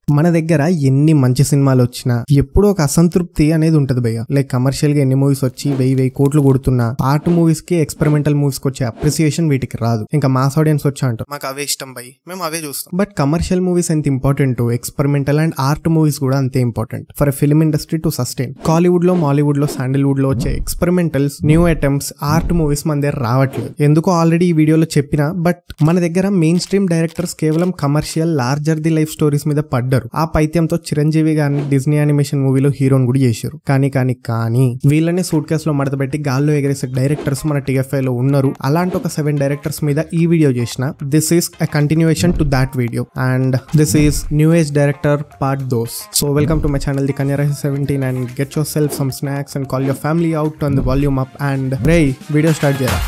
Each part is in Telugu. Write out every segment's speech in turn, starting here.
మన దగ్గర ఎన్ని మంచి సినిమాలు వచ్చినా ఎప్పుడో ఒక అసంతృప్తి అనేది ఉంటది భయ్య లైక్ కమర్షియల్ గా ఎన్ని మూవీస్ వచ్చి వెయ్యి వెయ్యి కోట్లు కొడుతున్నా ఆర్ట్ మూవీస్ కి ఎక్స్పెరిమెంటల్ మూవీస్ కి వచ్చే అప్రిసియేషన్ వీటికి రాదు ఇంకా మాస్ ఆడియన్స్ వచ్చా అంటారు మాకు అవే ఇష్టం భయ్ మేము అవే చూస్తాం బట్ కమర్షియల్ మూవీస్ ఎంత important experimental and art movies కూడా అంతే important for film industry to sustain Kollywood లో మాలీవుడ్ లో శాండిల్వుడ్ లో వచ్చే experimentals new items art movies మన దగ్గర రావట్లేదు ఎందుకో ఆల్రెడీ ఈ వీడియోలో చెప్పిన బట్ మన దగ్గర మెయిన్ స్ట్రీమ్ డైరెక్టర్స్ కేవలం commercial larger the life stories మీద పడ్డారు ఆ పైత్యంతో చిరంజీవి గారిని డిజ్నీ యానిమేషన్ మూవీలో హీరోని కూడా చేశారు కానీ కానీ కానీ వీళ్ళని సూట్ కేస్ లో మడతపెట్టి గాల్లో ఎగరేసే డైరెక్టర్స్ మన టీఎఫ్ఐ లో ఉన్నారు అలాంటి ఒక సెవెన్ డైరెక్టర్స్ మీద ఈ వీడియో చేసిన this is a continuation to that video and this is new age director part those so welcome to my channel the Kanya seventeen and get yourself some snacks and call your family out and the volume up and రే వీడియో స్టార్ట్ చేయాలి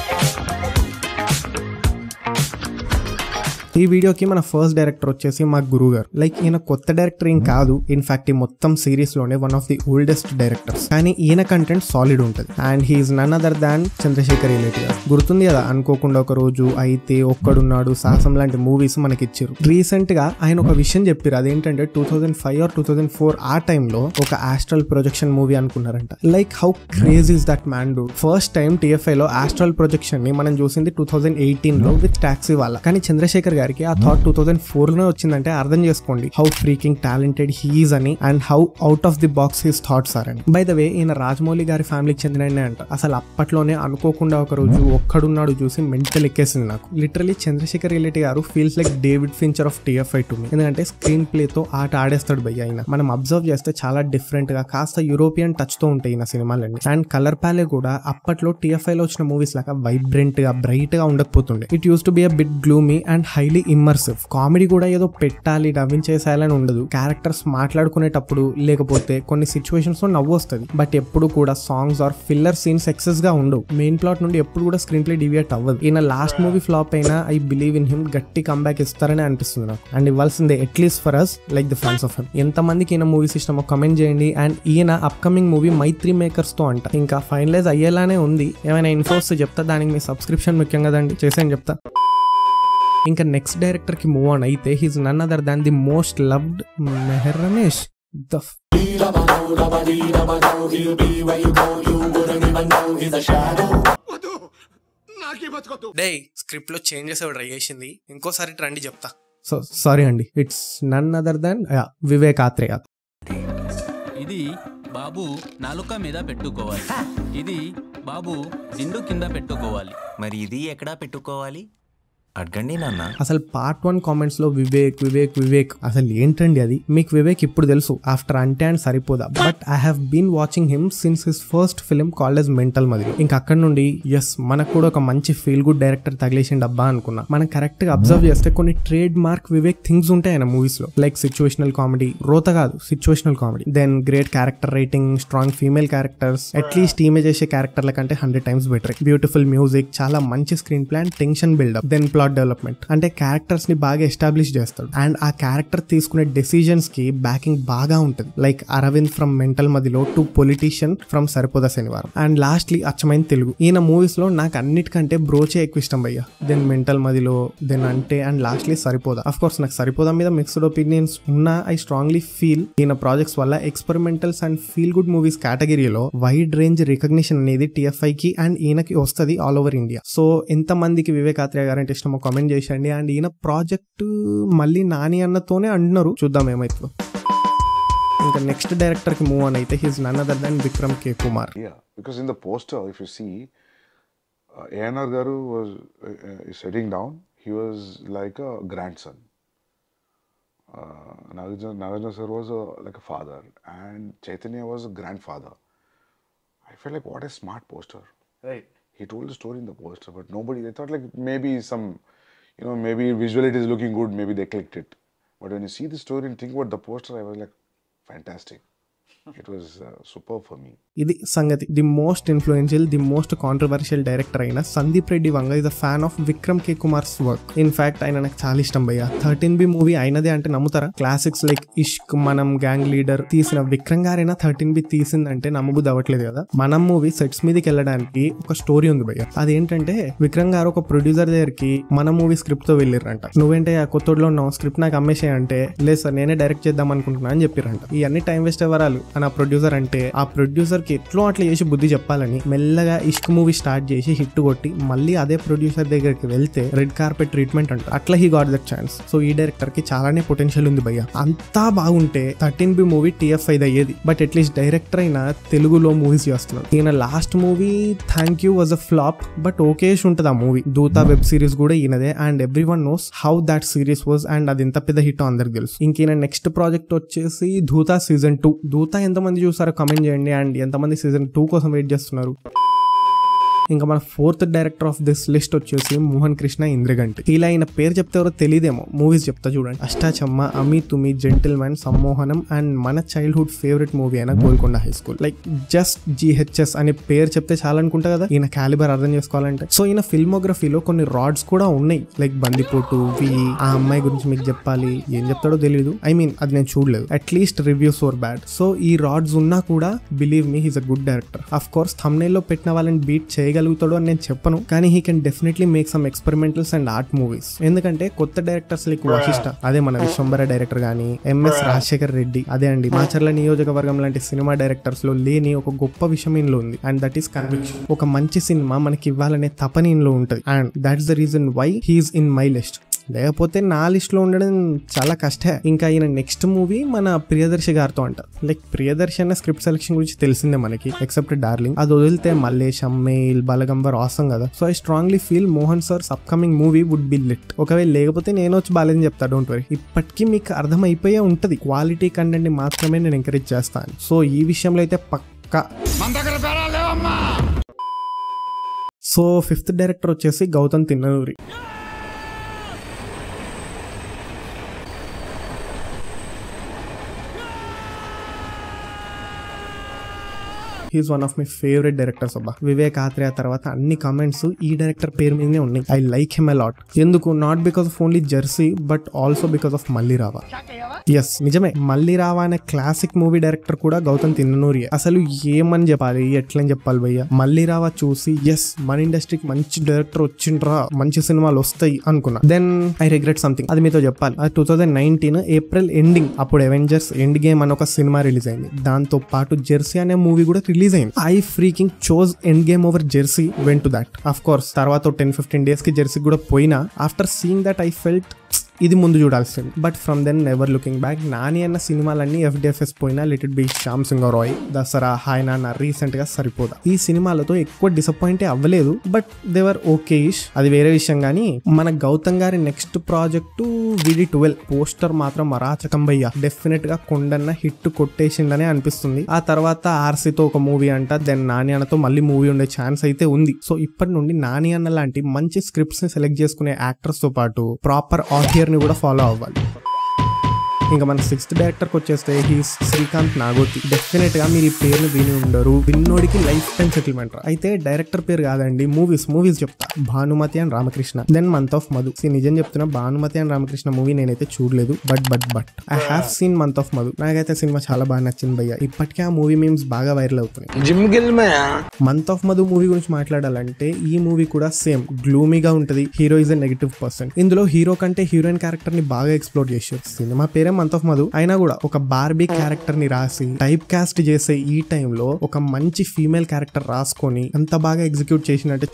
ఈ వీడియోకి మన ఫస్ట్ డైరెక్టర్ వచ్చేసి మా గురువు గారు లైక్ ఈయన కొత్త డైరెక్టర్ ఏం కాదు ఇన్ఫాక్ట్ ఈ మొత్తం సిరీస్ లోనే one of the oldest directors కానీ ఈయన కంటెంట్ సాలిడ్ ఉంటుంది and he's none other than Chandrasekhar relative గుర్తుంది కదా అనుకోకుండా ఒక రోజు అయితే ఒక్కడున్నాడు సాహసం లాంటి మూవీస్ మనకి ఇచ్చారు రీసెంట్ గా ఆయన ఒక విషయం చెప్పారు అదేంటంటే two thousand five or two thousand four ఆ టైంలో ఒక ఆస్ట్రల్ ప్రొజెక్షన్ మూవీ అనుకున్నారంట like how crazy is that man do first time TFI లో ఆస్ట్రల్ ప్రొజెక్షన్ ని మనం చూసింది టూ థౌసండ్ ఎయిటీన్ లో విత్ టాక్సీ వాళ్ళ కానీ చంద్రశేఖర్ గారికి ఆ థాట్ టూ థౌసండ్ ఫోర్ లోనే వచ్చిందంటే అర్థం చేసుకోండి హౌ ఫ్రీకింగ్ టాలెంటెడ్ హీఈస్ అని and how out of the box his thoughts are అని బై ద వే ఈయన రాజమౌళి గారి ఫ్యామిలీకి చెందిన అంట అసలు అప్పట్లోనే అనుకోకుండా ఒక రోజు ఒక్కడున్నాడు చూసి మెంటల్ ఎక్కేసింది నాకు literally Chandrasekhar Reddy garu feels like David Fincher of TFI to me ఎందుకంటే స్క్రీన్ ప్లే తో ఆట ఆడేస్తాడు భయ్య ఆయన మనం అబ్జర్వ్ చేస్తే చాలా డిఫరెంట్ గా కాస్త యూరోపియన్ టచ్ తో ఉంటాయి ఈయన సినిమాలన్నీ అండ్ కలర్ ప్యాలే కూడా అప్పట్లో టిఎఫ్ఐ లో వచ్చిన మూవీస్ లాగా వైబ్రెంట్ గా బ్రైట్ గా ఉండకపోతుండే it used to be a bit gloomy and highly immersive comedy కూడా ఏదో పెట్టాలి నవ్వించేసేయాలని ఉండదు క్యారెక్టర్స్ మాట్లాడుకునేటప్పుడు లేకపోతే కొన్ని సిచ్యువేషన్స్ లో నవ్వు వస్తుంది బట్ ఎప్పుడు కూడా songs or filler scenes excess గా ఉండవు మెయిన్ ప్లాట్ నుండి ఎప్పుడు కూడా స్క్రీన్ ప్లే డివియేట్ అవ్వదు ఈయన లాస్ట్ మూవీ ఫ్లాప్ అయినా ఐ బిలీవ్ ఇన్ హిమ్ గట్టి కంబ్యాక్ ఇస్తారని అనిపిస్తుంది నాకు అండ్ ఇవ్వాల్సిందే at least for us like the fans of him ఎంత మందికి ఈయన మూవీస్ ఇష్టమో కమెంట్ చేయండి అండ్ ఈయన అప్కమింగ్ మూవీ మైత్రి మేకర్స్ తో అంట ఇంకా ఫైనలైజ్ అయ్యేలానే ఉంది ఏమైనా ఇన్ఫోస్ చెప్తా దానికి మీ సబ్స్క్రిప్షన్ ముఖ్యం కదండి చేసేయని చెప్తా ఇంకా నెక్స్ట్ డైరెక్టర్ కి మూవ్ ఆన్ అయితే he's none other than the most loved Meher Ramesh the day script లో చేంజెస్ ట్రై చేసింది ఇంకోసారి రండి చెప్తా సో సారీ అండి it's none other than Vivek Athreya ఇది బాబు నాలుక మీద పెట్టుకోవాలి ఇది బాబు దిండు కింద పెట్టుకోవాలి మరి ఇది ఎక్కడా పెట్టుకోవాలి అడగండి నాన్న అసలు పార్ట్ వన్ కామెంట్స్ లో వివేక్ వివేక్ వివేక్ అసలు ఏంటండి అది మీకు వివేక్ ఇప్పుడు తెలుసు ఆఫ్టర్ అంటే and Saripodhaa but I have been watching him since his first film called ఎస్ మెంటల్ మది ఇంకా అక్కడ నుండి ఎస్ మనకు కూడా ఒక మంచి ఫీల్ గుడ్ డైరెక్టర్ తగిలేసిండు అబ్బా అనుకున్నా మనం కరెక్ట్ గా అబ్జర్వ్ చేస్తే కొన్ని ట్రేడ్ మార్క్ వివేక్ థింగ్స్ ఉంటాయి ఆయన మూవీస్ లో లైక్ సిచ్యువేషనల్ కామెడీ రోత కాదు situational comedy then great character writing strong female characters at least ఈమె చేసే క్యారెక్టర్ల కంటే hundred times better beautiful music చాలా మంచి screen plan tension buildup then plot development అంటే క్యారెక్టర్స్ ని బాగా ఎస్టాబ్లిష్ చేస్తాడు అండ్ ఆ క్యారెక్టర్ తీసుకునే డెసిజన్స్ కి బ్యాకింగ్ బాగా ఉంటుంది like Aravind from Mental Madhilo to politician from Saripodhaa Sanivaaram and lastly అచ్చమైన తెలుగు ఈయన మూవీస్ లో నాకు అన్నిటికంటే బ్రోచే ఎక్కువ ఇష్టం భయ్య దెన్ మెంటల్ మదిలో దెన్ అంటే and lastly Saripodhaa of course నాకు సరిపోదా మీద మిక్స్డ్ ఒపీనియన్స్ ఉన్నా ఐ స్ట్రాంగ్లీ ఫీల్ ఈయన ప్రాజెక్ట్స్ వల్ల experimentals and feel good movies కేటగిరీలో వైడ్ రేంజ్ రికగ్నిషన్ అనేది టిఎఫ్ఐ కి అండ్ ఈయనకి వస్తుంది ఆల్ ఓవర్ ఇండియా సో ఎంత మందికి వివేక్ ఆత్రేయ గారు అంటే ఇష్టమో కామెంట్ చేసండి అండ్ ఈయన ప్రాజెక్ట్ మళ్ళీ నాని అన్నతోనే అంటున్నారు చూద్దాం ఏమైతుందో ఇంకా నెక్స్ట్ డైరెక్టర్ కి మూవ్ అని అయితే he's none other than Vikram K Kumar Yeah, because in the poster, if you see, uh, A.N.R. Garu was uh, uh, is sitting down. He was like a grandson. Uh, Nagarjuna, Nagarjuna sir was a, like a father, and Chaitanya was a grandfather. I felt like what a smart poster. Right He told the story in the poster, but nobody. They thought like maybe some, you know, maybe visually it is looking good. Maybe they clicked it. But when you see the story and think about the poster, I was like, fantastic. It was uh, superb for me. ఇది సంగతి the most influential the most controversial director అయిన Sandeep Reddy Vanga is a fan of Vikram K Kumar's work in fact ఆయన నాకు చాలా ఇష్టం భయ్య థర్టీన్ బి మూవీ అయినదే అంటే నమ్ముతారా క్లాసిక్స్ లైక్ ఇష్క్ మనం గ్యాంగ్ లీడర్ తీసిన విక్రమ్ గారైనా థర్టీన్ బి తీసిందంటే నమ్మబుద్ధి అవ్వట్లేదు కదా మనం మూవీ సెట్స్ మీదకి వెళ్ళడానికి ఒక స్టోరీ ఉంది భయ్య అదేంటంటే విక్రమ్ గారు ఒక ప్రొడ్యూసర్ దగ్గరికి మన మూవీ స్క్రిప్ట్ తో వెళ్ళిర్రంట నువ్వేంటే ఆ కొత్తోడులో ఉన్నావు స్క్రిప్ట్ నాకు అమ్మేసే అంటే లేదు సార్ నేనే డైరెక్ట్ చేద్దాం అనుకుంటున్నా అని చెప్పిరంట ఇవన్నీ టైం వేస్ట్ అవ్వరాలు అని ఆ ప్రొడ్యూసర్ అంటే ఆ ప్రొడ్యూసర్ కి ఎట్లో అట్లా చేసి బుద్ధి చెప్పాలని మెల్లగా ఇష్క్ మూవీ స్టార్ట్ చేసి హిట్ కొట్టి మళ్ళీ అదే ప్రొడ్యూసర్ దగ్గరికి వెళ్తే రెడ్ కార్పెట్ ట్రీట్మెంట్ అంట అట్లా he got that chance so ఈ డైరెక్టర్ కి చాలానే పొటెన్షియల్ ఉంది భయ్య అంతా బాగుంటే థర్టీన్ బి మూవీ టీఎఫ్ ఐదు అయ్యేది బట్ అట్లీస్ట్ డైరెక్టర్ అయినా తెలుగులో మూవీస్ చేస్తున్నాడు ఈయన last movie thank you was a flop but okayish ఉంటుంది ఆ మూవీ దూతా వెబ్ సిరీస్ కూడా ఈయనదే and everyone knows how that series was and అది ఎంత పెద్ద హిట్ అందరికి తెలుసు ఇంక ఈయన నెక్స్ట్ ప్రాజెక్ట్ వచ్చేసి ధూతా సీజన్ టూ దూతా ఎంతమంది చూసారో కమెంట్ చేయండి అండ్ ఎంతమంది సీజన్ టూ కోసం వెయిట్ చేస్తున్నారు ఇంకా మన fourth director of this list వచ్చేసి మోహన్ కృష్ణ ఇంద్రగంటి ఇలా ఆయన పేరు చెప్తే ఎవరో తెలియదేమో మూవీస్ చెప్తా చూడండి Ashtachamma Ami Tumi gentleman Sammohanam and మన చైల్డ్హుడ్ ఫేవరెట్ మూవీ అయిన Golconda high school like just GHS అనే పేరు చెప్తే చాలా అనుకుంటా కదా ఈయన క్యాలిబర్ అర్థం చేసుకోవాలంటే సో ఈయన ఫిల్మోగ్రఫీలో కొన్ని రాడ్స్ కూడా ఉన్నాయి లైక్ బందిపోటు వి ఆ అమ్మాయి గురించి మీకు చెప్పాలి ఏం చెప్తాడో తెలియదు ఐ మీన్ అది నేను చూడలేదు at least reviews or bad so ఈ రాడ్స్ ఉన్నా కూడా believe me he's a good director of course లో పెట్టిన వాళ్ళని బీట్ చేయగలుగుతాడు అని నేను చెప్పను కానీ he can definitely make some experimentals and art movies ఎందుకంటే కొత్త డైరెక్టర్స్ లైక్ వశిష్ట అదే మన విశ్వంబర డైరెక్టర్ గానీ ఎంఎస్ రాజశేఖర్ రెడ్డి అదే అండి మాచర్ల నియోజకవర్గం లాంటి సినిమా డైరెక్టర్స్ లో లేని ఒక గొప్ప విషయం ఇందులో ఉంది అండ్ దట్ ఈస్ కన్విక్షన్ ఒక మంచి సినిమా మనకి ఇవ్వాలనే తపని ఇందులో ఉంటుంది and that's the reason why he's in my list లేకపోతే నా లిస్ట్ లో ఉండడం చాలా కష్టే ఇంకా ఈయన నెక్స్ట్ మూవీ మన ప్రియదర్శి గారితో అంట లైక్ ప్రియదర్శి అన్న స్క్రిప్ట్ సెలెక్షన్ గురించి తెలిసిందే మనకి ఎక్సెప్ట్ డార్లింగ్ అది వదిలితే మల్లేశం మెయిల్ బలగంబర్ ఆసం కదా so I strongly feel Mohan sir's upcoming movie would be lit ఒకవేళ లేకపోతే నేను వచ్చి బాలేదని చెప్తా డోంట్ వరీ ఇప్పటికీ మీకు అర్థమైపోయే ఉంటది క్వాలిటీ కంటెంట్ ని మాత్రమే నేను ఎంకరేజ్ చేస్తాను సో ఈ విషయంలో అయితే పక్కా సో ఫిఫ్త్ డైరెక్టర్ వచ్చేసి Gautam Tinnanuri he's one of my favourite directors అబ్బా వివేక్ ఆత్రేయ తర్వాత అన్ని కామెంట్స్ ఈ డైరెక్టర్ పేరు మీదనే ఉన్నాయి ఐ లైక్ హిమ్ లాట్ ఎందుకు not because of only Jersey but also because of Malli Raava yes నిజమే మళ్ళీ రావా అనే క్లాసిక్ మూవీ డైరెక్టర్ కూడా గౌతమ్ తిన్ననూరి అసలు ఏమని చెప్పాలి ఎట్లని చెప్పాలి భయ్య మళ్ళీ రావా చూసి ఎస్ మన ఇండస్ట్రీకి మంచి డైరెక్టర్ వచ్చిండ్రా మంచి సినిమాలు వస్తాయి అనుకున్నా దెన్ ఐ రిగ్రెట్ సంథింగ్ అది మీతో చెప్పాలి అది two thousand nineteen April ending అప్పుడు అవెంజర్స్ ఎండ్ గేమ్ అని ఒక సినిమా రిలీజ్ అయింది దాంతో పాటు జెర్సీ అనే మూవీ కూడా రిలీజ్ అయింది I freaking chose Endgame over Jersey when to that of course తర్వాత టెన్ ఫిఫ్టీన్ డేస్ కి జెర్సీ కూడా పోయినా after seeing that I felt ఇది ముందు చూడాల్సింది but from then never looking back Nani అన్న సినిమాలన్నీ ఎఫ్డిఎఫ్ఎస్ పోయినా లిటిల్ బి శ్యామ్ సింగ్ రాయ్ దసరా హాయ్ నాన్న రీసెంట్ గా సరిపోదా ఈ సినిమాలతో ఎక్కువ డిసప్పాయింట్ అవ్వలేదు బట్ దేవర్ ఓకే ఇష్ అది వేరే విషయం కానీ మన గౌతమ్ గారి next project VD twelve poster మాత్రం మరాచకం భయ్య డెఫినెట్ గా కొండన్న హిట్ కొట్టేసిండనే అనిపిస్తుంది ఆ తర్వాత ఆర్సీతో ఒక మూవీ అంట దెన్ నాని అన్నతో మళ్ళీ మూవీ ఉండే ఛాన్స్ అయితే ఉంది సో ఇప్పటి నుండి నాని అన్న లాంటి మంచి స్క్రిప్ట్స్ ని సెలెక్ట్ చేసుకునే యాక్టర్స్ తో పాటు ప్రాపర్ ఆడియర్ ని కూడా ఫాలో అవ్వాలి ఇంకా మన సిక్స్త్ డైరెక్టర్ కి వచ్చేస్తే హీస్ శ్రీకాంత్ నాగోతి డెఫినెట్ గా మీరు ఈ పేరుని విని ఉండరు విన్నోడికి లైఫ్ టైం సెటిల్మెంట్ అయితే డైరెక్టర్ పేరు కాదండి మూవీస్ మూవీస్ చెప్తా Bhanumathi and Ramakrishna then month of Madhu See, నిజం చెప్తున్నా భానుమతి అండ్ రామకృష్ణ మూవీ నేనైతే చూడలేదు but but but I have seen month of Madhu నాకైతే సినిమా చాలా బాగా నచ్చింది భయ్య ఇప్పటికే ఆ మూవీ మీమ్స్ బాగా వైరల్ అవుతున్నాయి జిమ్ గిల్మయా మంత్ ఆఫ్ మధు మూవీ గురించి మాట్లాడాలంటే ఈ మూవీ కూడా సేమ్ గ్లూమీగా ఉంటది hero is a negative person ఇందులో హీరో కంటే హీరోయిన్ క్యారెక్టర్ ని బాగా ఎక్స్ప్లోర్ చేశారు సినిమా పేరే మంత్ ఆఫ్ మధు అయినా కూడా ఒక బార్బీ క్యారెక్టర్ ని రాసి టైప్ కాస్ట్ చేసే ఈ టైంలో ఒక మంచి ఫీమేల్ క్యారెక్టర్ రాసుకొని అంత బాగా ఎగ్జిక్యూట్ చేసినట్టు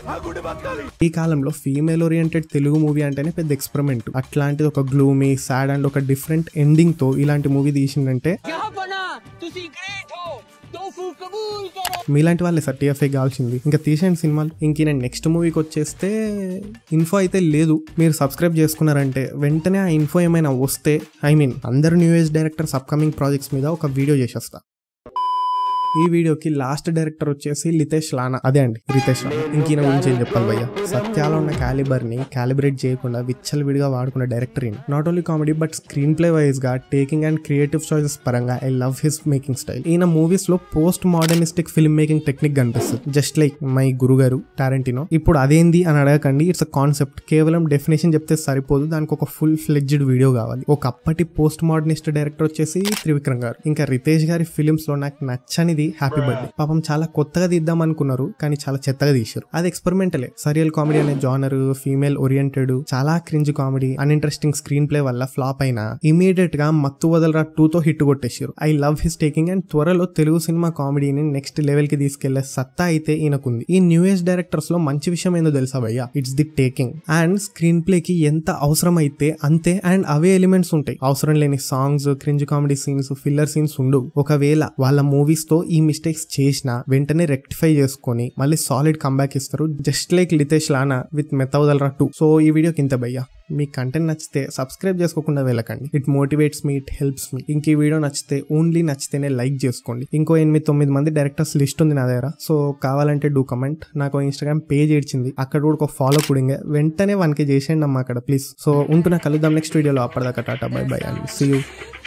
ఈ కాలంలో ఫీమేల్ ఓరియంటెడ్ తెలుగు మూవీ అంటేనే పెద్ద ఎక్స్పెరిమెంట్ అట్లాంటిది ఒక గ్లూమీ సాడ్ అండ్ ఒక డిఫరెంట్ ఎండింగ్ తో ఇలాంటి మూవీ తీసిందంటే क्या बना तुसी ग्रेट हो तोफू कबूल करो మీలాంటి వాళ్ళే సార్ టీఎఫ్ఐ కావాల్సింది ఇంకా తీసేయండి సినిమాలు ఇంక నేను నెక్స్ట్ మూవీకి వచ్చేస్తే ఇన్ఫో అయితే లేదు మీరు సబ్స్క్రైబ్ చేసుకున్నారంటే వెంటనే ఆ ఇన్ఫో ఏమైనా వస్తే ఐ మీన్ అందరు new age directors upcoming projects మీద ఒక వీడియో చేసేస్తా ఈ వీడియోకి లాస్ట్ డైరెక్టర్ వచ్చేసి లితేష్ లానా అదే అండి రితేష్ లానా ఇంక ఈయన గురించి ఏం చెప్పాలి భయ్య సత్యాలో ఉన్న క్యాలిబర్ ని క్యాలిబ్రేట్ చేయకుండా విచ్చల్ విడిగా వాడుకున్న డైరెక్టర్ ఈయన not only comedy but screenplay wise గా టేకింగ్ అండ్ క్రియేటివ్ చాయిసెస్ పరంగా I love his making style ఈయన మూవీస్ లో post modernistic film making technique కనిపిస్తుంది జస్ట్ లైక్ మై గురుగారు టారెంటినో ఇప్పుడు అదేంది అని అడగకండి ఇట్స్ అ కాన్సెప్ట్ కేవలం డెఫినేషన్ చెప్తే సరిపోదు దానికి ఒక ఫుల్ ఫ్లెడ్జ్డ్ వీడియో కావాలి ఒక అప్పటి పోస్ట్ మోడర్నిస్ట్ డైరెక్టర్ వచ్చేసి త్రివిక్రమ్ గారు ఇంకా రితేష్ గారి ఫిలిమ్స్ లో నాకు నచ్చనిది హ్యాపీ బర్త్డే పాపం చాలా కొత్తగా తీద్దాం అనుకున్నారు కానీ చాలా చెత్తగా తీశారు అది ఎక్స్పెరిమెంటలే సరియల్ కామెడీ అనే జానర్ ఫీమేల్ ఓరియంటెడ్ చాలా cringe comedy uninteresting screenplay వల్ల ఫ్లాప్ అయినా ఇమీడియట్ గా మత్తు వదలరా టూ తో హిట్ కొట్టేశారు I love his taking and త్వరలో తెలుగు సినిమా కామెడీని నెక్స్ట్ లెవెల్ కి తీసుకెళ్లే సత్తా అయితే ఈయనకుంది ఈ న్యూ ఏజ్ డైరెక్టర్స్ లో మంచి విషయం ఏందో తెలుసా భయ్య it's the taking and screenplay కి ఎంత అవసరం అయితే అంతే అండ్ అవే ఎలిమెంట్స్ ఉంటాయి అవసరం లేని songs cringe comedy scenes filler scenes ఉండవు ఒకవేళ వాళ్ళ మూవీస్ తో ఈ మిస్టేక్స్ చేసినా వెంటనే రెక్టిఫై చేసుకొని మళ్ళీ సాలిడ్ కంబ్యాక్ ఇస్తారు జస్ట్ లైక్ లితేష్ లానా విత్ మెతవదలరా టూ సో ఈ వీడియోకి ఇంత భయ్య మీ కంటెంట్ నచ్చితే సబ్స్క్రైబ్ చేసుకోకుండా వెళ్ళకండి it motivates me it helps me ఇంక ఈ వీడియో నచ్చితే ఓన్లీ నచ్చితేనే లైక్ చేసుకోండి ఇంకో ఎనిమిది తొమ్మిది మంది డైరెక్టర్స్ లిస్ట్ ఉంది నా దగ్గర సో కావాలంటే డూ కమెంట్ నాకు ఇన్స్టాగ్రామ్ పేజ్ ఇచ్చింది అక్కడ కూడా ఒక ఫాలో కూడా వెంటనే వన్కే చేసేయండి అమ్మా అక్కడ ప్లీజ్ సో ఉంటున్నా కలుద్దాం నెక్స్ట్ వీడియోలో అప్పటిదాకా టాటా bye bye and see you